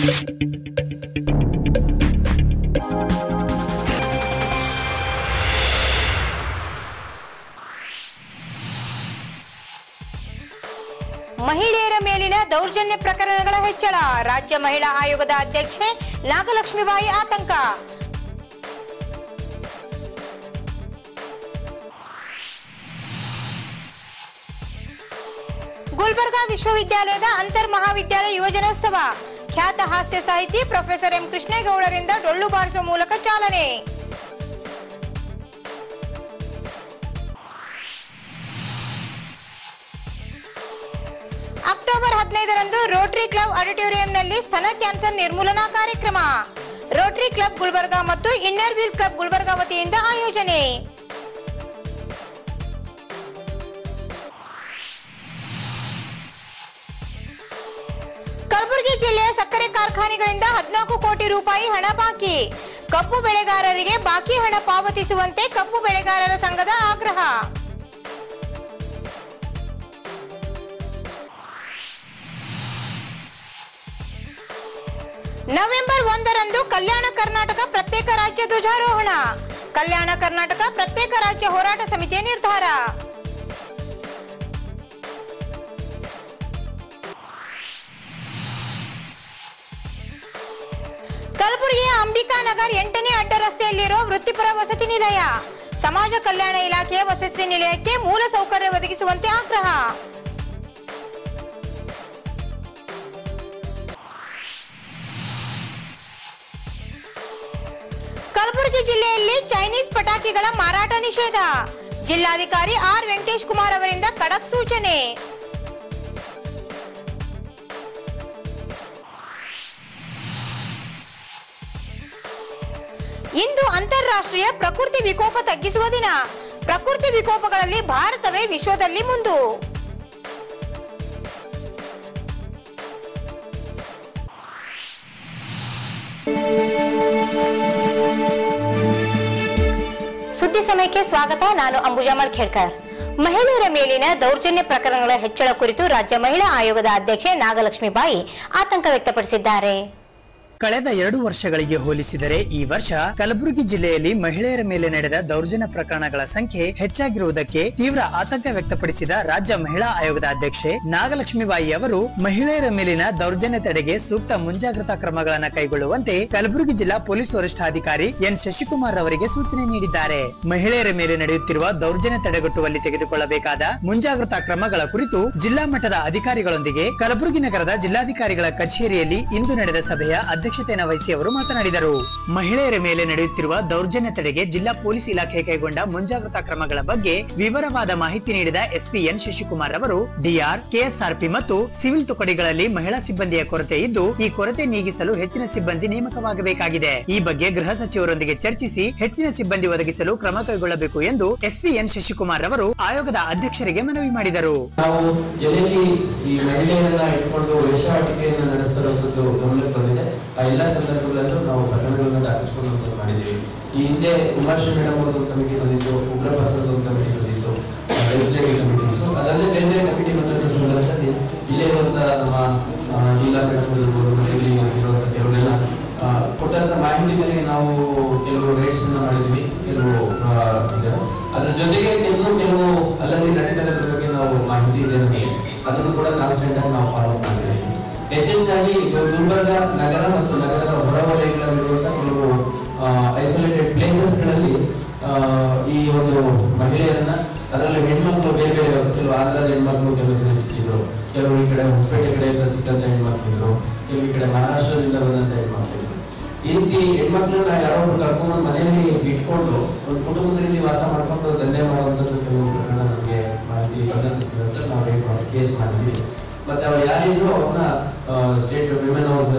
ಮಹಿಳೆಯರ ಮೇಲಿನ ದೌರ್ಜನ್ಯ ಪ್ರಕರಣಗಳ ಹೆಚ್ಚಳ ರಾಜ್ಯ ಮಹಿಳಾ ಆಯೋಗದ ಅಧ್ಯಕ್ಷೆ ನಾಗಲಕ್ಷ್ಮಿಬಾಯಿ ಆತಂಕ ಗುಲ್ಬರ್ಗಾ ವಿಶ್ವವಿದ್ಯಾಲಯದ ಅಂತರ್ ಮಹಾವಿದ್ಯಾಲಯ ಯುವಜನೋತ್ಸವ ಖ್ಯಾತ ಹಾಸ್ಯ ಸಾಹಿತಿ ಪ್ರೊಫೆಸರ್ ಎಂ ಕೃಷ್ಣೇಗೌಡರಿಂದ ಡೊಳ್ಳು ಬಾರಿಸುವ ಮೂಲಕ ಚಾಲನೆ ಅಕ್ಟೋಬರ್ ಹದಿನೈದರಂದು ರೋಟರಿ ಕ್ಲಬ್ ಆಡಿಟೋರಿಯಂನಲ್ಲಿ ಸ್ತನ ಕ್ಯಾನ್ಸರ್ ನಿರ್ಮೂಲನಾ ಕಾರ್ಯಕ್ರಮ ರೋಟರಿ ಕ್ಲಬ್ ಗುಲ್ಬರ್ಗಾ ಮತ್ತು ಇನ್ನರ್ ವೀಲ್ ಕ್ಲಬ್ ಗುಲ್ಬರ್ಗಾ ವತಿಯಿಂದ ಆಯೋಜನೆ ಕಲಬುರಗಿ ಜಿಲ್ಲೆಯ ಸಕ್ಕರೆ ಕಾರ್ಖಾನೆಗಳಿಂದ ಹದಿನಾಲ್ಕು ಕೋಟಿ ರೂಪಾಯಿ ಹಣ ಬಾಕಿ ಕಬ್ಬು ಬೆಳೆಗಾರರಿಗೆ ಬಾಕಿ ಹಣ ಪಾವತಿಸುವಂತೆ ಕಬ್ಬು ಬೆಳೆಗಾರರ ಸಂಘದ ಆಗ್ರಹ ನವೆಂಬರ್ ಒಂದರಂದು ಕಲ್ಯಾಣ ಕರ್ನಾಟಕ ಪ್ರತ್ಯೇಕ ರಾಜ್ಯ ಧ್ವಜಾರೋಹಣ ಕಲ್ಯಾಣ ಕರ್ನಾಟಕ ಪ್ರತ್ಯೇಕ ರಾಜ್ಯ ಹೋರಾಟ ಸಮಿತಿಯ ನಿರ್ಧಾರ ಕಲಬುರಗಿಯ ಅಂಬಿಕಾನಗರ್ ಎಂಟನೇ ಅಡ್ಡ ರಸ್ತೆಯಲ್ಲಿರುವ ವೃತ್ತಿಪರ ವಸತಿ ನಿಲಯ ಸಮಾಜ ಕಲ್ಯಾಣ ಇಲಾಖೆಯ ವಸತಿ ನಿಲಯಕ್ಕೆ ಮೂಲ ಸೌಕರ್ಯ ಒದಗಿಸುವಂತೆ ಆಗ್ರಹ ಕಲಬುರಗಿ ಜಿಲ್ಲೆಯಲ್ಲಿ ಚೈನೀಸ್ ಪಟಾಕಿಗಳ ಮಾರಾಟ ನಿಷೇಧ ಜಿಲ್ಲಾಧಿಕಾರಿ ಆರ್ ವೆಂಕಟೇಶ್ ಕುಮಾರ್ ಅವರಿಂದ ಖಡಕ್ ಸೂಚನೆ ಇಂದು ಅಂತಾರಾಷ್ಟ್ರೀಯ ಪ್ರಕೃತಿ ವಿಕೋಪ ತಗ್ಗಿಸುವ ದಿನ ಪ್ರಕೃತಿ ವಿಕೋಪಗಳಲ್ಲಿ ಭಾರತವೇ ವಿಶ್ವದಲ್ಲಿ ಮುಂದು ಸುದ್ದಿ ಸಮಯಕ್ಕೆ ಸ್ವಾಗತ ನಾನು ಅಂಬುಜಾ ಮಳ್ಖೇಡ್ಕರ್ ಮಹಿಳೆಯರ ಮೇಲಿನ ದೌರ್ಜನ್ಯ ಪ್ರಕರಣಗಳ ಹೆಚ್ಚಳ ಕುರಿತು ರಾಜ್ಯ ಮಹಿಳಾ ಆಯೋಗದ ಅಧ್ಯಕ್ಷೆ ನಾಗಲಕ್ಷ್ಮಿ ಬಾಯಿ ಆತಂಕ ವ್ಯಕ್ತಪಡಿಸಿದ್ದಾರೆ ಕಳೆದ ಎರಡು ವರ್ಷಗಳಿಗೆ ಹೋಲಿಸಿದರೆ ಈ ವರ್ಷ ಕಲಬುರಗಿ ಜಿಲ್ಲೆಯಲ್ಲಿ ಮಹಿಳೆಯರ ಮೇಲೆ ನಡೆದ ದೌರ್ಜನ್ಯ ಪ್ರಕರಣಗಳ ಸಂಖ್ಯೆ ಹೆಚ್ಚಾಗಿರುವುದಕ್ಕೆ ತೀವ್ರ ಆತಂಕ ವ್ಯಕ್ತಪಡಿಸಿದ ರಾಜ್ಯ ಮಹಿಳಾ ಆಯೋಗದ ಅಧ್ಯಕ್ಷೆ ನಾಗಲಕ್ಷ್ಮಿಬಾಯಿ ಅವರು ಮಹಿಳೆಯರ ಮೇಲಿನ ದೌರ್ಜನ್ಯ ತಡೆಗೆ ಸೂಕ್ತ ಮುಂಜಾಗ್ರತಾ ಕ್ರಮಗಳನ್ನು ಕೈಗೊಳ್ಳುವಂತೆ ಕಲಬುರಗಿ ಜಿಲ್ಲಾ ಪೊಲೀಸ್ ವರಿಷ್ಠಾಧಿಕಾರಿ ಎನ್ ಶಶಿಕುಮಾರ್ ಅವರಿಗೆ ಸೂಚನೆ ನೀಡಿದ್ದಾರೆ ಮಹಿಳೆಯರ ಮೇಲೆ ನಡೆಯುತ್ತಿರುವ ದೌರ್ಜನ್ಯ ತಡೆಗಟ್ಟುವಲ್ಲಿ ತೆಗೆದುಕೊಳ್ಳಬೇಕಾದ ಮುಂಜಾಗ್ರತಾ ಕ್ರಮಗಳ ಕುರಿತು ಜಿಲ್ಲಾ ಮಟ್ಟದ ಅಧಿಕಾರಿಗಳೊಂದಿಗೆ ಕಲಬುರಗಿ ನಗರದ ಜಿಲ್ಲಾಧಿಕಾರಿಗಳ ಕಚೇರಿಯಲ್ಲಿ ಇಂದು ನಡೆದ ಸಭೆಯ ಅಧ್ಯಕ್ಷತೆಯನ್ನು ವಹಿಸಿ ಅವರು ಮಾತನಾಡಿದರು ಮಹಿಳೆಯರ ಮೇಲೆ ನಡೆಯುತ್ತಿರುವ ದೌರ್ಜನ್ಯ ತಡೆಗೆ ಜಿಲ್ಲಾ ಪೊಲೀಸ್ ಇಲಾಖೆ ಕೈಗೊಂಡ ಮುಂಜಾಗ್ರತಾ ಕ್ರಮಗಳ ಬಗ್ಗೆ ವಿವರವಾದ ಮಾಹಿತಿ ನೀಡಿದ ಎಸ್ಪಿ ಎನ್ ಶಶಿಕುಮಾರ್ ಅವರು ಡಿಆರ್ ಕೆಎಸ್ಆರ್ಪಿ ಮತ್ತು ಸಿವಿಲ್ ತುಕಡಿಗಳಲ್ಲಿ ಮಹಿಳಾ ಸಿಬ್ಬಂದಿಯ ಕೊರತೆ ಇದ್ದು ಈ ಕೊರತೆ ನೀಗಿಸಲು ಹೆಚ್ಚಿನ ಸಿಬ್ಬಂದಿ ನೇಮಕವಾಗಬೇಕಾಗಿದೆ ಈ ಬಗ್ಗೆ ಗೃಹ ಸಚಿವರೊಂದಿಗೆ ಚರ್ಚಿಸಿ ಹೆಚ್ಚಿನ ಸಿಬ್ಬಂದಿ ಒದಗಿಸಲು ಕ್ರಮ ಕೈಗೊಳ್ಳಬೇಕು ಎಂದು ಎಸ್ಪಿ ಎನ್ ಶಶಿಕುಮಾರ್ ಅವರು ಆಯೋಗದ ಅಧ್ಯಕ್ಷರಿಗೆ ಮನವಿ ಮಾಡಿದರು ನಾವು ಎಲ್ಲೆಲ್ಲಿ ಈ ಮಹಿಳೆಯರನ್ನ ಇಟ್ಕೊಂಡು ವೇಷವಾಟಿಕೆಯನ್ನು ನಡೆಸ್ತಿರುವಂಥದ್ದು ಗಮನಕ್ಕೆ ಬಂದಿದೆ ಆ ಎಲ್ಲ ಸಂದರ್ಭಗಳಲ್ಲೂ ನಾವು ಪ್ರಕರಣಗಳನ್ನ ದಾಖಲಿಸಿಕೊಳ್ಳುವಂಥದ್ದು ಮಾಡಿದ್ದೀವಿ ಈ ಹಿಂದೆ ಉಮಾಶ್ರೀ ಮೇಡಮ್ ಒಂದು ಕಮಿಟಿ ಬಂದಿತ್ತು ಉಗ್ರ ಪ್ರಸಾದ್ ಒಂದು ಕಮಿಟಿ ಬಂದಿತ್ತು ಲೆಜಿಸ್ಲೇಟಿವ್ ಕಮಿಟೀಸ್ ಅದಲ್ಲದೆ ಬೇರೆ ಬೇರೆ ಕಮಿಟಿ ಬಂದಂಥ ಸಂದರ್ಭದಲ್ಲಿ ಇಲ್ಲೇ ಇರುವಂಥ ನಮ್ಮ ಆ, ಲೀಲಾ ಮೇಡಮ್ ಇರ್ಬೋದು ಮತ್ತೆ ಇಲ್ಲಿ ಇರುವಂಥ ಕೆಲವರೆಲ್ಲ ಆ, ಕೊಟ್ಟಂತ ಮಾಹಿತಿ ಮೇಲೆ ನಾವು ಕೆಲವು ರೇಟ್ಸ್ ಅನ್ನ ಮಾಡಿದ್ವಿ ಕೆಲವು ಆ, ಇದೆ. ಅದ್ರ ಜೊತೆಗೆ ಕೆಲವು ಕೆಲವು ಅಲ್ಲಲ್ಲಿ ನಡೀತದ ಬಗ್ಗೆ ನಾವು ಮಾಹಿತಿ ಇದೆ ನಮಗೆ ಅದನ್ನು ಕೂಡ ಕಾನ್ಸ್ಟೆಂಟ್ ಆಗಿ ನಾವು ಫಾಲೋ ಮಾಡ್ತೀವಿ ಹೆಚ್ಚೆಚ್ಚಾಗಿ ಗುಲ್ಬರ್ಗ ನಗರ ಮತ್ತು ನಗರದ ಹೊರವಲಯಗಳಲ್ಲಿರುವಂತಹ ಕೆಲವು ಐಸೋಲೇಟೆಡ್ ಪ್ಲೇಸಸ್ಗಳಲ್ಲಿ ಈ ಒಂದು ಮಹಿಳೆಯರನ್ನ ಅದರಲ್ಲಿ ಹೆಣ್ಮಕ್ಳು ಬೇರೆ ಬೇರೆ ಕೆಲವು ಆಂಧ್ರದ ಹೆಣ್ಮಕ್ಳು ಕೆಲವು ಸಲ ಸಿಕ್ಕಿದ್ರು ಕೆಲವು ಈ ಕಡೆ ಹೊಸಪೇಟೆ ಕಡೆಯಿಂದ ಸಿಕ್ಕಂತ ಹೆಣ್ಮಕ್ಳಿದ್ರು ಕೆಲವು ಈ ಕಡೆ ಮಹಾರಾಷ್ಟ್ರದಿಂದ ಬಂದಂತ ಹೆಣ್ಮಕ್ಳಿದ್ರು ಈ ರೀತಿ ಹೆಣ್ಮಕ್ಳನ್ನ ಯಾರೋ ಒಬ್ರು ಕರ್ಕೊಂಡ್ಬಂದು ಮನೆಯಲ್ಲಿ ಇಟ್ಕೊಂಡು ಒಂದು ಕುಟುಂಬದ ರೀತಿ ವಾಸ ಮಾಡ್ಕೊಂಡು ದಂಧೆ ಮಾಡುವಂಥದ್ದು ಕೆಲವು ಪ್ರಕರಣ ನಮಗೆ ಮಾಹಿತಿ ಬಂದಂತ ಸಂದರ್ಭದಲ್ಲಿ ನಾವು ರೇಟ್ ಮಾಡಿ ಕೇಸ್ ಮಾಡಿದ್ವಿ ಮತ್ತೆ ಅವ್ರು ಯಾರಿದ್ರು ಅವ್ರನ್ನ ಸ್ಟೇಟ್ ವಿಮೆನ್ ಹೌಸ್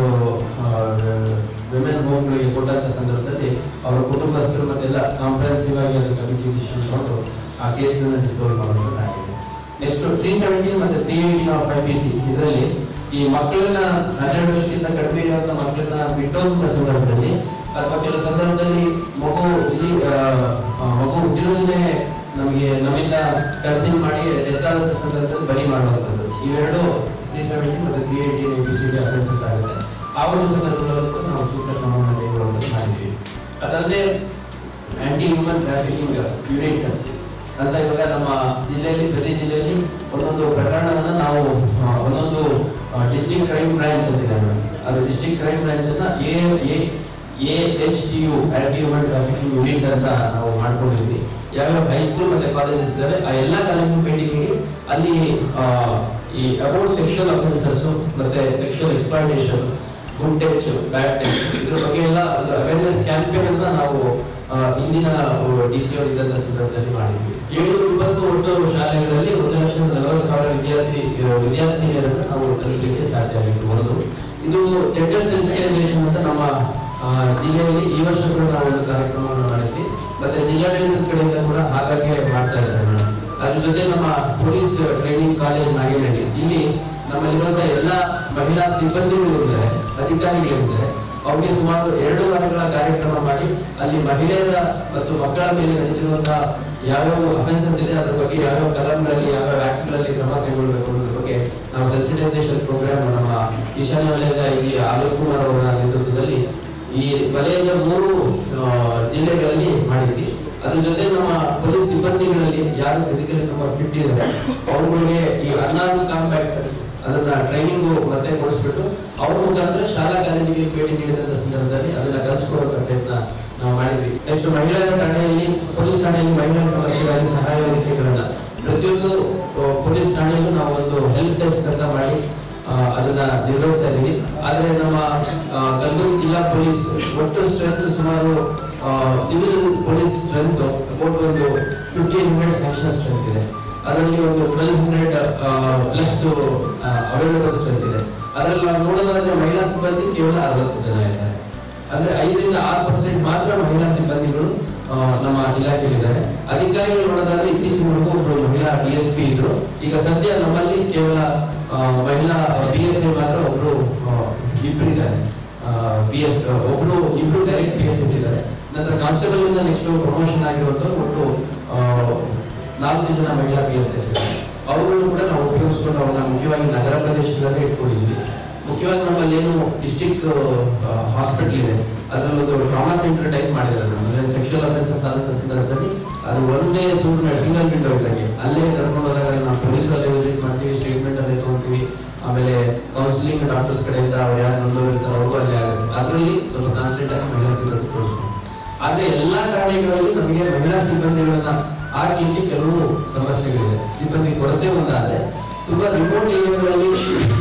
ವಿಮೆನ್ ಹೋಮ್ಗಳಿಗೆ ಕೊಟ್ಟಂತ ಸಂದರ್ಭದಲ್ಲಿ ಅವರ ಕುಟುಂಬಸ್ಥರು ಮತ್ತೆಲ್ಲ ಕಾಂಪ್ರಹೆನ್ಸಿವ್ ಆಗಿ ಅದು ಕಮಿಟಿ ಡಿಸಿಷನ್ ತಗೊಂಡು ಆ ಕೇಸ್ಗಳನ್ನ ಡಿಸ್ಕ್ಲೋಸ್ ಮಾಡುವಂಥದ್ದಾಗಿದೆ ನೆಕ್ಸ್ಟ್ ತ್ರೀ ಸೆವೆಂಟೀನ್ ಮತ್ತೆ three eighteen of I P C ಇದರಲ್ಲಿ ಈ ಮಕ್ಕಳನ್ನ ಹನ್ನೆರಡು ವರ್ಷಕ್ಕಿಂತ ಕಡಿಮೆ ಇರುವಂತ ಮಕ್ಕಳನ್ನ ಬಿಟ್ಟೋದಂತ ಸಂದರ್ಭದಲ್ಲಿ ಅಥವಾ ಕೆಲವು ಸಂದರ್ಭದಲ್ಲಿ ಮಗು ಇಲ್ಲಿ ಆ, ಆ, ಮಗು ಹುಟ್ಟಿರೋದನ್ನೇ ನಮಗೆ ನಮ್ಮಿಂದ ಕನ್ಸಿನ್ ಮಾಡಿ ಡೆತ್ ಆದಂತ ಸಂದರ್ಭದಲ್ಲಿ ಬಲಿ ಮಾಡುವಂಥದ್ದು ಇವೆರಡು ತ್ರೀ ಸೆವೆಂಟೀನ್ ಮತ್ತೆ three eighteen A P C offences ಆಗುತ್ತೆ ಆ ಒಂದು ಸಂದರ್ಭದಲ್ಲೂ ನಾವು ಸೂಕ್ತ ಕ್ರಮವನ್ನು ಕೈಗೊಳ್ಳುವಂತೆ ಮಾಡಿದ್ದೀವಿ ಅದಲ್ಲದೆ ಆಂಟಿ ಹ್ಯೂಮನ್ ಟ್ರಾಫಿಕಿಂಗ್ ಯೂನಿಟ್ ಅಂತ ಇವಾಗ ನಮ್ಮ ಜಿಲ್ಲೆಯಲ್ಲಿ ಪ್ರತಿ ಜಿಲ್ಲೆಯಲ್ಲಿ ಒಂದೊಂದು ಪ್ರಕರಣವನ್ನ ನಾವು ಆ, ಒಂದೊಂದು ಡಿಸ್ಟ್ರಿಕ್ಟ್ ಕ್ರೈಮ್ ಬ್ರಾಂಚ್ ಅಂತ ಇದೆ ಮೇಡಮ್. ಅದು ಡಿಸ್ಟ್ರಿಕ್ಟ್ ಕ್ರೈಮ್ ಬ್ರಾಂಚ್ ಅನ್ನ A A H T U anti human trafficking unit ಅಂತ ನಾವು ಮಾಡ್ಕೊಂಡಿದ್ವಿ ಯಾವ್ಯಾವ ಹೈಸ್ಕೂಲ್ ಮತ್ತೆ ಕಾಲೇಜಸ್ ಇದ್ದಾವೆ ಆ ಎಲ್ಲ ಕಾಲೇಜು ಭೇಟಿ ನೀಡಿ ಅಲ್ಲಿ ಆ, ಈ ಅಬೌಟ್ ಸೆಕ್ಷುವಲ್ ಅಫೆನ್ಸಸ್ ಮತ್ತೆ sexual exploitation good touch bad touch ಇದ್ರ ಬಗ್ಗೆ ಎಲ್ಲ ಅವೇರ್ನೆಸ್ ಕ್ಯಾಂಪೇನ್ ಅನ್ನ ನಾವು ಆ, ಇಂದಿನ ಡಿ ಸಿ ಅವರು ಇದ್ದಂತ ಸಂದರ್ಭದಲ್ಲಿ ಮಾಡಿದ್ವಿ ಏಳು ಇಪ್ಪತ್ತು ಒಟ್ಟು ಶಾಲೆಗಳಲ್ಲಿ ಒಂದು ಲಕ್ಷದ ನಲವತ್ತು ಸಾವಿರ ವಿದ್ಯಾರ್ಥಿ ಆ, ವಿದ್ಯಾರ್ಥಿನಿಯರನ್ನು ನಾವು ತಲುಪಲಿಕ್ಕೆ ಸಾಧ್ಯ ಆಗಿತ್ತು ಒಂದು ಇದು ಜೆಂಡರ್ ಸೆನ್ಸಿಟೈಸೇಷನ್ ಅಂತ ನಮ್ಮ ಆ, ಜಿಲ್ಲೆಯಲ್ಲಿ ಈ ವರ್ಷ ಕೂಡ ನಾವು ಒಂದು ಕಾರ್ಯಕ್ರಮವನ್ನು ಮಾಡಿದ್ವಿ ಮತ್ತೆ ಜಿಲ್ಲಾಡಳಿತದ ಕಡೆಯಿಂದ ಕೂಡ ಹಾಗಾಗಿ ಮಾಡ್ತಾ ಇದ್ದಾರೆ ಮೇಡಮ್ ಅದ್ರ ಜೊತೆ ನಮ್ಮ ಪೊಲೀಸ್ ಟ್ರೈನಿಂಗ್ ಕಾಲೇಜ್ ನಾಗೇನಹಳ್ಳಿ ಇಲ್ಲಿ ನಮ್ಮಲ್ಲಿರುವಂತಹ ಎಲ್ಲ ಮಹಿಳಾ ಸಿಬ್ಬಂದಿಗಳಿದ್ದಾರೆ ಅಧಿಕಾರಿಗಳಿದ್ದಾರೆ ಅವ್ರಿಗೆ ಸುಮಾರು ಎರಡು ವಾರಗಳ ಕಾರ್ಯಕ್ರಮ ಮಾಡಿ ಅಲ್ಲಿ ಮಹಿಳೆಯರ ಮತ್ತು ಮಕ್ಕಳ ಮೇಲೆ ನಡೀತಿರುವಂತಹ ಯಾವ್ಯಾವ ಅಫೆನ್ಸಸ್ ಇದೆ ಅದ್ರ ಬಗ್ಗೆ ಯಾವ್ಯಾವ ಕಲಂಗಳಲ್ಲಿ ಯಾವ್ಯಾವ ಆಕ್ಟ್ಗಳಲ್ಲಿ ಕ್ರಮ ಕೈಗೊಳ್ಳಬೇಕು ಅನ್ನೋದ್ರ ಬಗ್ಗೆ ನಾವು ಸೆನ್ಸಿಟೈಸೇಷನ್ ಪ್ರೋಗ್ರಾಮ್ ನಮ್ಮ ಈಶಾನ್ಯ ವಲಯದ ಈ ಆಲೋಕ್ ಕುಮಾರ್ ಅವರ ನೇತೃತ್ವದಲ್ಲಿ ಈ ವಲಯದ ಮೂರು ಆ, ಜಿಲ್ಲೆಗಳಲ್ಲಿ ಮಾಡಿದ್ವಿ ಅದ್ರ ಜೊತೆ ನಮ್ಮ ಪೊಲೀಸ್ ಸಿಬ್ಬಂದಿಗಳಲ್ಲಿ ಯಾರು ಫಿಸಿಕಲಿ ತುಂಬಾ ಫಿಟ್ ಇದ್ದಾರೆ ಅವ್ರಿಗೆ ಈ ಅನ್ನಾನ್ ಕಾಂಬ್ಯಾಕ್ಟ್ ಅದನ್ನ ಟ್ರೈನಿಂಗ್ ಮತ್ತೆ ಕೊಡಿಸ್ಬಿಟ್ಟು ಅವ್ರ ಮುಖಾಂತರ ಶಾಲಾ ಕಾಲೇಜಿಗೆ ಭೇಟಿ ನೀಡಿದಂತ ಸಂದರ್ಭದಲ್ಲಿ ಅದನ್ನ ಕಲಿಸ್ಕೊಡೋ ಪ್ರಯತ್ನ ನಾವು ಮಾಡಿದ್ವಿ ನೆಕ್ಸ್ಟ್ ಮಹಿಳೆಯರ ಠಾಣೆಯಲ್ಲಿ ಪೊಲೀಸ್ ಠಾಣೆಯಲ್ಲಿ ಮಹಿಳೆಯರ ಸಮಸ್ಯೆಗಾಗಿ ಸಹಾಯ ವೇದಿಕೆಗಳನ್ನ ಪ್ರತಿಯೊಂದು ಆ, ಪೊಲೀಸ್ ಠಾಣೆಯಲ್ಲೂ ನಾವು ಒಂದು ಹೆಲ್ಪ್ ಡೆಸ್ಕ್ ಅಂತ ಮಾಡಿ ಆ, ಅದನ್ನ ನಿರ್ವಹಿಸ್ತಾ ಇದೀವಿ ಆದ್ರೆ ನಮ್ಮ ಆ, ಕಲಬುರಗಿ ಜಿಲ್ಲಾ ಪೊಲೀಸ್ ಒಟ್ಟು ಸ್ಟ್ರೆಂತ್ ಸುಮಾರು ಸಿವಿಲ್ ಪೊಲೀಸ್ ಸ್ಟ್ರೆಂತ್ ಅಬೌಟ್ ಒಂದು ಫಿಫ್ಟೀನ್ ಹಂಡ್ರೆಡ್ ಸ್ಯಾಂಕ್ಷನ್ ಸ್ಟ್ರೆಂತ್ ಇದೆ ಅದರಲ್ಲಿ ಒಂದು twelve hundred plus available strength ಇದೆ ಅದರಲ್ಲಿ ನಾವು ನೋಡೋದಾದ್ರೆ ಮಹಿಳಾ ಸಿಬ್ಬಂದಿ ಕೇವಲ ಅರವತ್ತು ಜನ ಇದ್ದಾರೆ ಅಂದ್ರೆ ಐದರಿಂದ ಆರು ಪರ್ಸೆಂಟ್ ಮಾತ್ರ ಮಹಿಳಾ ಸಿಬ್ಬಂದಿಗಳು ಆ, ನಮ್ಮ ಇಲಾಖೆಯಲ್ಲಿದ್ದಾರೆ ಅಧಿಕಾರಿಗಳು ನೋಡೋದಾದ್ರೆ ಇತ್ತೀಚಿನವರೆಗೂ ಒಬ್ಬರು ಮಹಿಳಾ ಡಿ ಎಸ್ ಪಿ ಇದ್ರು ಈಗ ಸದ್ಯ ನಮ್ಮಲ್ಲಿ ಕೇವಲ ಆ, ಮಹಿಳಾ ಬಿ ಎಸ್ ಐ ಮಾತ್ರ ಒಬ್ರು ಆ, ಇಬ್ರು ಇದ್ದಾರೆ ಪಿ ಎಸ್ ಒಬ್ರು ಇಬ್ರು ಡೈರೆಕ್ಟ್ ಪಿ ಎಸ್ ಎಸ್ ಇದ್ದಾರೆ ನಂತರ ಕಾನ್ಸ್ಟೇಬಲ್ ಇಂದ ನೆಕ್ಸ್ಟ್ ಪ್ರಮೋಷನ್ ಆಗಿರುವಂತವ್ರು ಒಟ್ಟು ಆ, ನಾಲ್ಕು ಜನ ಮಹಿಳಾ ಪಿ ಎಸ್ ಎಸ್ ಇದ್ದಾರೆ ಅವುಗಳನ್ನು ಕೂಡ ನಾವು ಉಪಯೋಗಿಸ್ಕೊಂಡು ಅವ್ರನ್ನ ಮುಖ್ಯವಾಗಿ ನಗರ ಪ್ರದೇಶದಲ್ಲೇ ಇಟ್ಕೊಂಡಿದ್ವಿ ಮುಖ್ಯವಾಗಿ ನಮ್ಮಲ್ಲಿ ಏನು ಡಿಸ್ಟಿಕ್ ಹಾಸ್ಪಿಟಲ್ ಇದೆ ಅದರಲ್ಲಿ ಒಂದು ಟ್ರಾಮಾ ಸೆಂಟರ್ ಟೈಪ್ ಮಾಡಿದ್ದಾರೆ ಅಂದ್ರೆ ಸೆಕ್ಷುವಲ್ ಅಫೆನ್ಸಸ್ ಆದಂತ ಸಂದರ್ಭದಲ್ಲಿ ಅದು ಒಂದೇ ಸುಮ್ಮನೆ ಸಿಂಗಲ್ ವಿಂಡೋ ಇದ್ದಂಗೆ ಅಲ್ಲೇ ಕರ್ಕೊಂಡು ಹೋದಾಗ ನಾವು ಪೊಲೀಸರಲ್ಲೇ ವಿಸಿಟ್ ಮಾಡ್ತೀವಿ ಸ್ಟೇಟ್ಮೆಂಟ್ ಅಲ್ಲೇ ತಗೊಂತೀವಿ ಆಮೇಲೆ ಕೌನ್ಸಿಲಿಂಗ್ ಡಾಕ್ಟರ್ಸ್ ಕಡೆಯಿಂದ ಅವ್ರು ಯಾರು ನೊಂದವರಿರ್ತಾರೋ ಅವ್ರಿಗೂ ಅಲ್ಲೇ ಆಗುತ್ತೆ ಅದರಲ್ಲಿ ಸ್ವಲ್ಪ ಕಾನ್ಸಂಟ್ರೇಟ್ ಆಗಿ ಮಹಿಳಾ ಸಿಬ್ಬಂದಿ ತೋರಿಸ್ತೀವಿ ಆದ್ರೆ ಎಲ್ಲಾ ಠಾಣೆಗಳಲ್ಲಿ ನಮಗೆ ಮಹಿಳಾ ಸಿಬ್ಬಂದಿಗಳನ್ನ ಹಾಕಲಿಕ್ಕೆ ಕೆಲವು ಸಮಸ್ಯೆಗಳಿದೆ ಸಿಬ್ಬಂದಿ ಕೊರತೆ ಒಂದಾದ್ರೆ ತುಂಬಾ ರಿಮೋಟ್ ಏರಿಯಾಗಳಲ್ಲಿ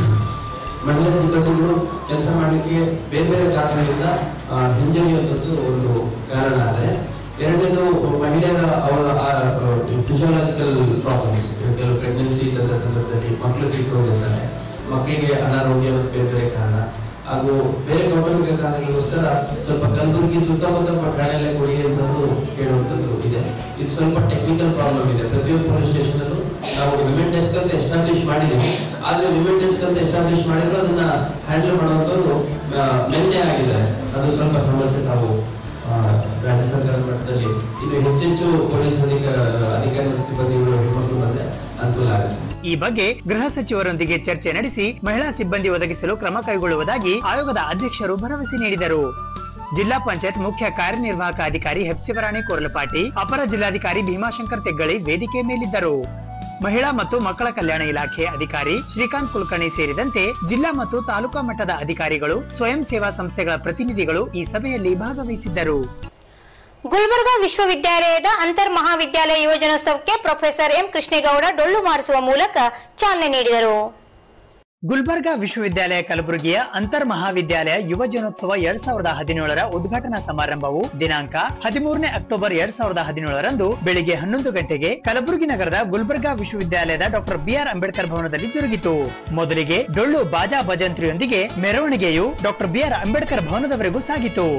ಮಹಿಳಾ ಸಿಬ್ಬಂದಿಗಳು ಕೆಲಸ ಮಾಡಲಿಕ್ಕೆ ಬೇರೆ ಬೇರೆ ಕಾರಣಗಳಿಂದ ಆ, ಹಿಂಜರಿಯುವಂಥದ್ದು ಒಂದು ಕಾರಣ ಆದ್ರೆ ಎರಡನೇದು ಮಹಿಳೆಯರ ಅವರ ಫಿಸಿಯಾಲಜಿಕಲ್ ಪ್ರಾಬ್ಲಮ್ಸ್ ಕೆಲವು ಪ್ರೆಗ್ನೆನ್ಸಿ ಇದ್ದ ಸಂದರ್ಭದಲ್ಲಿ ಮಕ್ಕಳು ಸಿಕ್ಕೋದಿರ್ತಾರೆ ಮಕ್ಕಳಿಗೆ ಅನಾರೋಗ್ಯ ಮತ್ತು ಬೇರೆ ಬೇರೆ ಕಾರಣ ಹಾಗೂ ಬೇರೆ ಕೌಟುಂಬಿಕ ಕಾರಣಗಳಿಗೋಸ್ಕರ ಸ್ವಲ್ಪ ಕಲಬುರಗಿ ಸುತ್ತಮುತ್ತ ಠಾಣೆಯಲ್ಲೇ ಕೊಡಿ ಅಂತಂದು ಕೇಳುವಂಥದ್ದು ಇದೆ ಇದು ಸ್ವಲ್ಪ ಟೆಕ್ನಿಕಲ್ ಪ್ರಾಬ್ಲಮ್ ಇದೆ ಪ್ರತಿಯೊಂದು ಪೊಲೀಸ್ ಸ್ಟೇಷನ್ ಅಲ್ಲೂ ನಾವು ವಿಮೆನ್ ಡೆಸ್ಕ್ ಅಂತ ಎಸ್ಟಾಬ್ಲಿಷ್ ಮಾಡಿದ್ದೀವಿ ಆದ್ರೆ ವಿಮೆನ್ ಡೆಸ್ಕ್ ಅಂತ ಎಸ್ಟಾಬ್ಲಿಷ್ ಮಾಡಿದ್ರು ಅದನ್ನ ಹ್ಯಾಂಡಲ್ ಮಾಡುವಂಥದ್ದು ಮೆಲ್ನೆ ಆಗಿದ್ದಾರೆ ಅದು ಸ್ವಲ್ಪ ಸಮಸ್ಯೆ ತಾವು ಆ, ರಾಜ್ಯ ಸರ್ಕಾರದ ಮಟ್ಟದಲ್ಲಿ ಇನ್ನು ಹೆಚ್ಚೆಚ್ಚು ಪೊಲೀಸ್ ಅಧಿಕಾರ ಅಧಿಕಾರಿಗಳ ಸಿಬ್ಬಂದಿಗಳು ಹೆಣ್ಮಕ್ಳು ಬಂದ್ರೆ ಅನುಕೂಲ ಆಗುತ್ತೆ ಈ ಬಗ್ಗೆ ಗೃಹ ಸಚಿವರೊಂದಿಗೆ ಚರ್ಚೆ ನಡೆಸಿ ಮಹಿಳಾ ಸಿಬ್ಬಂದಿ ಒದಗಿಸಲು ಕ್ರಮ ಕೈಗೊಳ್ಳುವುದಾಗಿ ಆಯೋಗದ ಅಧ್ಯಕ್ಷರು ಭರವಸೆ ನೀಡಿದರು ಜಿಲ್ಲಾ ಪಂಚಾಯತ್ ಮುಖ್ಯ ಕಾರ್ಯನಿರ್ವಾಹಕ ಅಧಿಕಾರಿ ಹೆಪ್ಸಿವರಾಣಿ ಕೋರ್ಲಪಾಟಿ ಅಪರ ಜಿಲ್ಲಾಧಿಕಾರಿ ಭೀಮಾಶಂಕರ್ ತೆಗ್ಗಳಿ ವೇದಿಕೆ ಮೇಲಿದ್ದರು ಮಹಿಳಾ ಮತ್ತು ಮಕ್ಕಳ ಕಲ್ಯಾಣ ಇಲಾಖೆ ಅಧಿಕಾರಿ ಶ್ರೀಕಾಂತ್ ಕುಲಕರ್ಣಿ ಸೇರಿದಂತೆ ಜಿಲ್ಲಾ ಮತ್ತು ತಾಲೂಕಾ ಮಟ್ಟದ ಅಧಿಕಾರಿಗಳು ಸ್ವಯಂ ಸೇವಾ ಸಂಸ್ಥೆಗಳ ಪ್ರತಿನಿಧಿಗಳು ಈ ಸಭೆಯಲ್ಲಿ ಭಾಗವಹಿಸಿದ್ದರು ಗುಲ್ಬರ್ಗಾ ವಿಶ್ವವಿದ್ಯಾಲಯದ ಅಂತರ್ ಮಹಾವಿದ್ಯಾಲಯ ಯೋಜನೋತ್ಸವಕ್ಕೆ ಪ್ರೊಫೆಸರ್ ಎಂ ಕೃಷ್ಣೇಗೌಡ ಡೊಳ್ಳು ಮಾಡಿಸುವ ಮೂಲಕ ಚಾಲನೆ ನೀಡಿದರು ಗುಲ್ಬರ್ಗಾ ವಿಶ್ವವಿದ್ಯಾಲಯ ಕಲಬುರಗಿಯ ಅಂತರ್ ಮಹಾವಿದ್ಯಾಲಯ ಯುವ ಜನೋತ್ಸವ ಎರಡ್ ಸಾವಿರದ ಹದಿನೇಳರ ಉದ್ಘಾಟನಾ ಸಮಾರಂಭವು ದಿನಾಂಕ ಹದಿಮೂರನೇ ಅಕ್ಟೋಬರ್ ಎರಡ್ ಸಾವಿರದ ಹದಿನೇಳರಂದು ಬೆಳಿಗ್ಗೆ ಹನ್ನೊಂದು ಗಂಟೆಗೆ ಕಲಬುರಗಿ ನಗರದ ಗುಲ್ಬರ್ಗಾ ವಿಶ್ವವಿದ್ಯಾಲಯದ ಡಾಕ್ಟರ್ ಬಿಆರ್ ಅಂಬೇಡ್ಕರ್ ಭವನದಲ್ಲಿ ಜರುಗಿತು ಮೊದಲಿಗೆ ಡೊಳ್ಳು ಬಾಜಾ ಭಜಂತ್ರಿಯೊಂದಿಗೆ ಮೆರವಣಿಗೆಯು ಡಾಕ್ಟರ್ ಬಿಆರ್ ಅಂಬೇಡ್ಕರ್ ಭವನದವರೆಗೂ ಸಾಗಿತು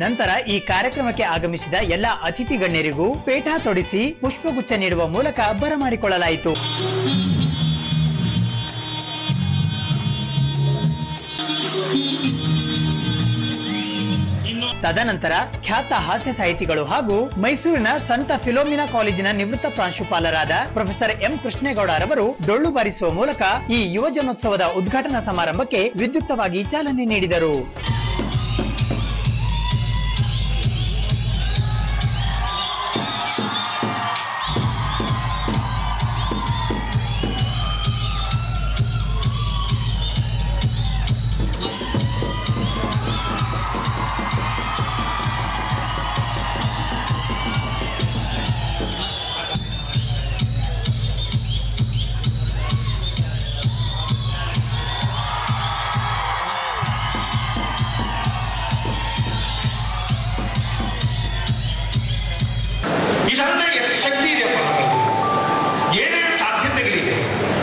ನಂತರ ಈ ಕಾರ್ಯಕ್ರಮಕ್ಕೆ ಆಗಮಿಸಿದ ಎಲ್ಲ ಅತಿಥಿ ಗಣ್ಯರಿಗೂ ಪೇಟ ತೊಡಿಸಿ ಪುಷ್ಪಗುಚ್ಛ ನೀಡುವ ಮೂಲಕ ಬರಮಾಡಿಕೊಳ್ಳಲಾಯಿತು ತದನಂತರ ಖ್ಯಾತ ಹಾಸ್ಯ ಸಾಹಿತಿಗಳು ಹಾಗೂ ಮೈಸೂರಿನ ಸಂತ ಫಿಲೋಮಿನಾ ಕಾಲೇಜಿನ ನಿವೃತ್ತ ಪ್ರಾಂಶುಪಾಲರಾದ ಪ್ರೊಫೆಸರ್ ಎಂ ಕೃಷ್ಣೇಗೌಡ ರವರು ಡೊಳ್ಳು ಬಾರಿಸುವ ಮೂಲಕ ಈ ಯುವ ಜನೋತ್ಸವದ ಉದ್ಘಾಟನಾ ಸಮಾರಂಭಕ್ಕೆ ವಿದ್ಯುಕ್ತವಾಗಿ ಚಾಲನೆ ನೀಡಿದರು ಇದರಿಂದ ಎಷ್ಟು ಶಕ್ತಿ ಇದೆಯಪ್ಪ ನಮ್ಮಲ್ಲಿ ಏನೇನು ಸಾಧ್ಯತೆಗಳಿವೆ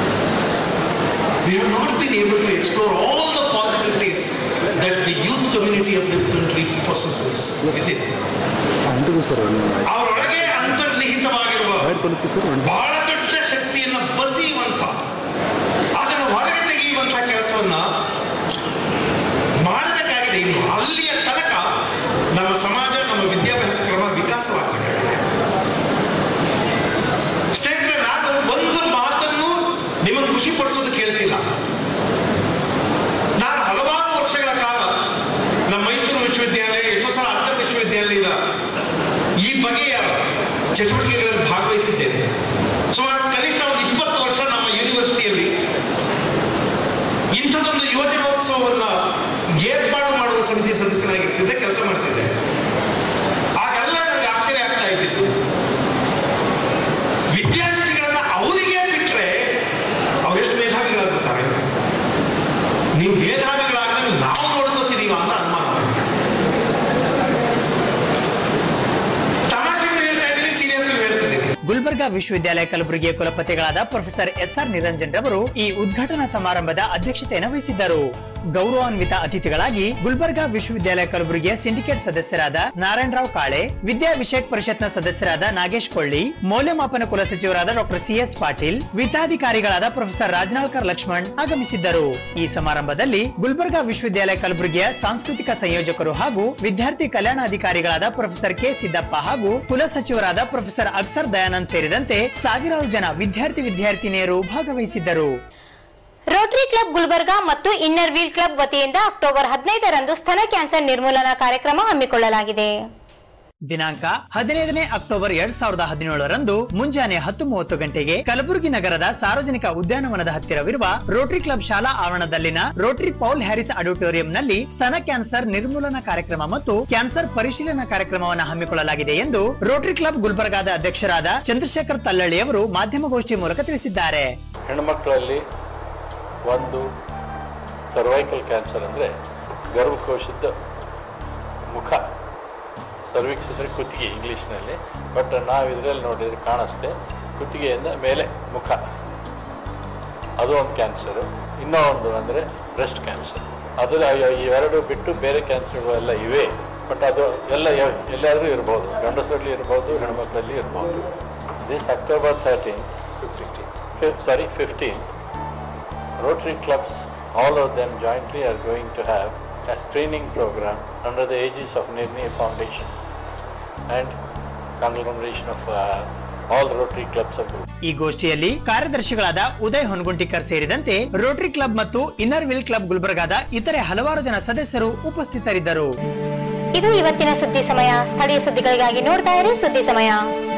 We have not been able to explore all the possibilities that the youth community of this country possesses within. ಅಂಟಿದೆ ಸರ್ ಅವರೊಳಗೆ ಅಂತರ್ನಿಹಿತವಾಗಿರುವ ಹೇಳ್ಕೊಳುತ್ತೆ ಸರ್ ಬಹಳ ದೊಡ್ಡ ಶಕ್ತಿಯನ್ನ ಬಸಿಯುವಂಥ ಅದನ್ನು ಹೊರಗೆ ತೆಗೆಯುವಂಥ ಕೆಲಸವನ್ನ ಮಾಡಬೇಕಾಗಿದೆ ಇನ್ನು ಅಲ್ಲಿಯ ತನಕ ನಮ್ಮ ಸಮಾಜ ನಮ್ಮ ವಿದ್ಯಾಭ್ಯಾಸ ಕ್ರಮ ವಿಕಾಸವಾಗಬೇಕಾಗಿದೆ ಸ್ನೇಹಿತರೆ ನಾನು ಒಂದು ಮಾತನ್ನು ನಿಮ್ಮನ್ನು ಖುಷಿ ಪಡಿಸೋದು ಕೇಳ್ತಿಲ್ಲ ನಾನು ಹಲವಾರು ವರ್ಷಗಳ ಕಾಲ ನಮ್ಮ ಮೈಸೂರು ವಿಶ್ವವಿದ್ಯಾಲಯ ಎಷ್ಟೋ ಸಲ ಅಂತರ್ ವಿಶ್ವವಿದ್ಯಾಲಯದ ಈ ಬಗೆಯ ಚಟುವಟಿಕೆಗಳಲ್ಲಿ ಭಾಗವಹಿಸಿದ್ದೇನೆ ಸುಮಾರು ಕನಿಷ್ಠ ಒಂದು ಇಪ್ಪತ್ತು ವರ್ಷ ನಮ್ಮ ಯೂನಿವರ್ಸಿಟಿಯಲ್ಲಿ ಇಂಥದ್ದೊಂದು ಯುವಜನೋತ್ಸವವನ್ನ ಏರ್ಪಾಡು ಮಾಡುವ ಸಮಿತಿ ಸದಸ್ಯನಾಗಿರ್ತಿದ್ದೆ ಕೆಲಸ ಮಾಡ್ತಿದ್ದೆ ಆಗೆಲ್ಲ ನನಗೆ ಆಶ್ಚರ್ಯ ಆಗ್ತಾ ಇದ್ದಿತ್ತು ವಿದ್ಯಾರ್ಥಿಗಳನ್ನ ಅವರಿಗೆ ಬಿಟ್ರೆ ಅವರೆಷ್ಟು ಮೇಧಾವಿಗಳಾಗ್ಬಿಡ್ತಾರೆ ಅಂತ ನೀವು ಮೇಧಾವಿಗಳಾಗದಾಗ ನಾವು ನೋಡ್ಕೋತೀರಿವ ಅಂತ ಅನುಮಾನ ತಮಾಷೆಗೂ ಹೇಳ್ತಾ ಇದ್ದೀನಿ ಸೀರಿಯಸ್ ಹೇಳ್ತಿದ್ದೀನಿ ಗುಲ್ಬರ್ಗಾ ವಿಶ್ವವಿದ್ಯಾಲಯ ಕಲಬುರಗಿಯ ಕುಲಪತಿಗಳಾದ ಪ್ರೊಫೆಸರ್ ಎಸ್ ಆರ್ ನಿರಂಜನ್ ರವರು ಈ ಉದ್ಘಾಟನಾ ಸಮಾರಂಭದ ಅಧ್ಯಕ್ಷತೆಯನ್ನು ವಹಿಸಿದ್ದರು ಗೌರವಾನ್ವಿತ ಅತಿಥಿಗಳಾಗಿ ಗುಲ್ಬರ್ಗಾ ವಿಶ್ವವಿದ್ಯಾಲಯ ಕಲಬುರಗಿಯ ಸಿಂಡಿಕೇಟ್ ಸದಸ್ಯರಾದ ನಾರಾಯಣರಾವ್ ಕಾಳೆ ವಿದ್ಯಾ ವಿಷಯಕ್ ಪರಿಷತ್ನ ಸದಸ್ಯರಾದ ನಾಗೇಶ್ ಕೊಳ್ಳಿ ಮೌಲ್ಯಮಾಪನ ಕುಲಸಚಿವರಾದ ಡಾಕ್ಟರ್ ಸಿಎಸ್ ಪಾಟೀಲ್ ವಿತ್ತಾಧಿಕಾರಿಗಳಾದ ಪ್ರೊಫೆಸರ್ ರಾಜನಾಳ್ಕರ್ ಲಕ್ಷ್ಮಣ್ ಆಗಮಿಸಿದ್ದರು ಈ ಸಮಾರಂಭದಲ್ಲಿ ಗುಲ್ಬರ್ಗಾ ವಿಶ್ವವಿದ್ಯಾಲಯ ಕಲಬುರಗಿಯ ಸಾಂಸ್ಕೃತಿಕ ಸಂಯೋಜಕರು ಹಾಗೂ ವಿದ್ಯಾರ್ಥಿ ಕಲ್ಯಾಣಾಧಿಕಾರಿಗಳಾದ ಪ್ರೊಫೆಸರ್ ಕೆ ಸಿದ್ದಪ್ಪ ಹಾಗೂ ಕುಲಸಚಿವರಾದ ಪ್ರೊಫೆಸರ್ ಅಕ್ಸರ್ ದಯಾನಂದ್ ಸೇರಿದಂತೆ ಸಾವಿರಾರು ಜನ ವಿದ್ಯಾರ್ಥಿ ವಿದ್ಯಾರ್ಥಿನಿಯರು ಭಾಗವಹಿಸಿದ್ದರು ರೋಟರಿ ಕ್ಲಬ್ ಗುಲ್ಬರ್ಗಾ ಮತ್ತು ಇನ್ನರ್ ವೀಲ್ ಕ್ಲಬ್ ವತಿಯಿಂದ ಅಕ್ಟೋಬರ್ ಹದಿನೈದರಂದು ಸ್ತನ ಕ್ಯಾನ್ಸರ್ ನಿರ್ಮೂಲನಾ ಕಾರ್ಯಕ್ರಮ ಹಮ್ಮಿಕೊಳ್ಳಲಾಗಿದೆ ದಿನಾಂಕ ಹದಿನೈದನೇ ಅಕ್ಟೋಬರ್ ಎರಡ್ ಸಾವಿರದ ಹದಿನೇಳರಂದು ಮುಂಜಾನೆ ಹತ್ತು ಮೂವತ್ತು ಗಂಟೆಗೆ ಕಲಬುರಗಿ ನಗರದ ಸಾರ್ವಜನಿಕ ಉದ್ಯಾನವನದ ಹತ್ತಿರವಿರುವ ರೋಟರಿ ಕ್ಲಬ್ ಶಾಲಾ ಆವರಣದಲ್ಲಿನ ರೋಟರಿ ಪೌಲ್ ಹ್ಯಾರಿಸ್ ಆಡಿಟೋರಿಯಂನಲ್ಲಿ ಸ್ತನ ಕ್ಯಾನ್ಸರ್ ನಿರ್ಮೂಲನಾ ಕಾರ್ಯಕ್ರಮ ಮತ್ತು ಕ್ಯಾನ್ಸರ್ ಪರಿಶೀಲನಾ ಕಾರ್ಯಕ್ರಮವನ್ನು ಹಮ್ಮಿಕೊಳ್ಳಲಾಗಿದೆ ಎಂದು ರೋಟರಿ ಕ್ಲಬ್ ಗುಲ್ಬರ್ಗಾದ ಅಧ್ಯಕ್ಷರಾದ ಚಂದ್ರಶೇಖರ್ ತಲ್ಲಳ್ಳಿ ಅವರು ಮಾಧ್ಯಮಗೋಷ್ಠಿ ಮೂಲಕ ತಿಳಿಸಿದ್ದಾರೆ ಹೆಣ್ಮಕ್ಳಲ್ಲಿ ಒಂದು ಸರ್ವೈಕಲ್ ಕ್ಯಾನ್ಸರ್ ಅಂದರೆ ಗರ್ಭಕೋಶದ ಮುಖ ಸರ್ವಿಕ್ಸ್ ಅಂದರೆ ಕುತ್ತಿಗೆ ಇಂಗ್ಲೀಷ್ನಲ್ಲಿ ಬಟ್ ನಾವು ಇದರಲ್ಲಿ ನೋಡಿದರೆ ಕಾಣಿಸ್ತೆ ಕುತ್ತಿಗೆಯಿಂದ ಮೇಲೆ ಮುಖ ಅದು ಒಂದು ಕ್ಯಾನ್ಸರು ಇನ್ನೂ ಒಂದು ಅಂದರೆ ಬ್ರೆಸ್ಟ್ ಕ್ಯಾನ್ಸರ್ ಅದು ಇವೆರಡು ಬಿಟ್ಟು ಬೇರೆ ಕ್ಯಾನ್ಸರ್ಗಳೆಲ್ಲ ಇವೆ ಬಟ್ ಅದು ಎಲ್ಲ ಎ- ಎಲ್ಲಾದ್ರೂ ಇರ್ಬೋದು ಗಂಡಸರಲ್ಲಿ ಇರ್ಬೋದು ಹೆಣ್ಮಕ್ಳಲ್ಲಿ ಇರ್ಬೋದು this October thirteen sorry fifteen Rotary clubs, all of them jointly are going to have a screening program under the aegis of Nirni Foundation and conglomeration of uh, all Rotary clubs of Group. ಈ ಗೋಷ್ಠಿಯಲ್ಲಿ ಕಾರ್ಯದರ್ಶಿಗಳಾದ ಉದಯ್ ಹೊನಗುಂಟಿಕರ್ ಸೇರಿದಂತೆ Rotary club ಮತ್ತು inner wheel club ಗುಲ್ಬರ್ಗಾದ ಇತರೆ ಹಲವಾರು ಜನ ಸದಸ್ಯರು ಉಪಸ್ಥಿತರಿದ್ದರು ಇದು ಇವತ್ತಿನ ಸುದ್ದಿ ಸಮಯ ಸ್ಥಳೀಯ ಸುದ್ದಿಗಳಿಗಾಗಿ ನೋಡ್ತಾ ಇರಿ ಸುದ್ದಿ ಸಮಯ